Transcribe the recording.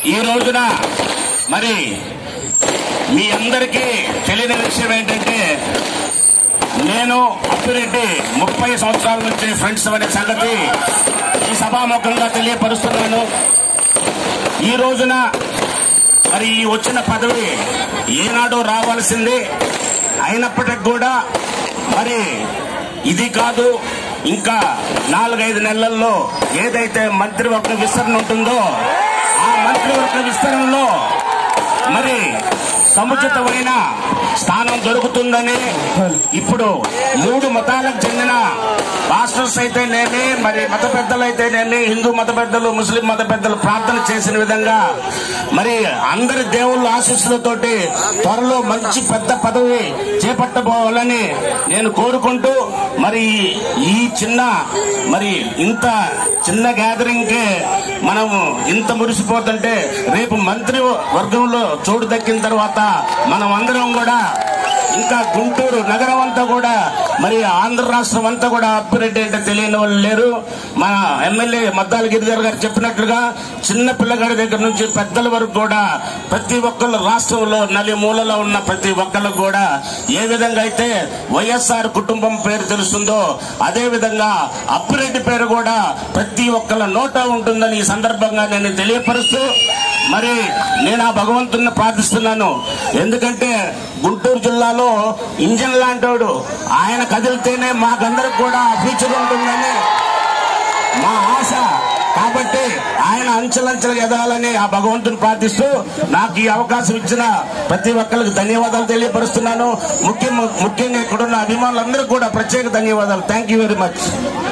ఈ రోజున మరి మీ అందరికీ తెలియని విషయం ఏంటంటే నేను అప్పిరెడ్డి ముప్పై సంవత్సరాల నుంచి ఫ్రెండ్స్ అనే సంగతి ఈ సభాముఖంగా తెలియపరుస్తున్నాను ఈ రోజున మరి ఈ వచ్చిన పదవి ఏనాడు రావాల్సింది అయినప్పటికి కూడా మరి ఇది కాదు ఇంకా నాలుగైదు నెలల్లో ఏదైతే మంత్రివర్గ విస్తరణ ఉంటుందో ఆ మంత్రివర్గ విస్తరణలో మరి సముచితమైన స్థానం దొరుకుతుందని ఇప్పుడు మూడు మతాలకు చెందిన పాస్టర్స్ అయితేనేమి మరి మత పెద్దలు అయితేనేమి హిందూ మత పెద్దలు ముస్లిం మత పెద్దలు ప్రార్థన చేసిన విధంగా మరి అందరి దేవుళ్ళ ఆశీస్సులతోటి త్వరలో మంచి పెద్ద పదవి చేపట్టబోవాలని నేను కోరుకుంటూ మరి ఈ చిన్న మరి ఇంత చిన్న గ్యాదరింగ్ కే మనం ఇంత మురిసిపోతుంటే రేపు మంత్రి వర్గంలో చోటు దక్కిన తర్వాత మనం అందరం కూడా ఇంకా గుంటూరు నగరం అంతా కూడా మరి ఆంధ్ర రాష్ట్రం అంతా కూడా అప్పిరెడ్డి అంటే తెలియని వాళ్ళు లేరు మన ఎమ్మెల్యే మద్దాల గిరిధర్ గారు చెప్పినట్లుగా చిన్న పిల్లగాడి దగ్గర నుంచి పెద్దల వరకు కూడా ప్రతి ఒక్కళ్ళు రాష్ట్రంలో నలి మూలలో ఉన్న ప్రతి ఒక్కళ్ళకు కూడా ఏ విధంగా అయితే వైఎస్ఆర్ కుటుంబం పేరు తెలుస్తుందో అదే విధంగా అప్పిరెడ్డి పేరు కూడా ప్రతి ఒక్కళ్ళ నోట ఉంటుందని ఈ సందర్భంగా నేను తెలియపరుస్తూ మరి నేను ఆ భగవంతుని ప్రార్థిస్తున్నాను ఎందుకంటే గుంటూరు జిల్లాలో ఇంజన్ లాంటోడు ఆయన కదిలితేనే మాకందరికి కూడా ఫ్యూచర్ ఉంటుందని మా ఆశ కాబట్టి ఆయన అంచెలంచెలు ఎదగాలని ఆ భగవంతుని ప్రార్థిస్తూ నాకు ఈ అవకాశం ఇచ్చిన ప్రతి ఒక్కరికి ధన్యవాదాలు తెలియపరుస్తున్నాను ముఖ్యం ముఖ్యంగా ఇక్కడున్న అభిమానులందరికీ కూడా ప్రత్యేక ధన్యవాదాలు థ్యాంక్ యూ వెరీ మచ్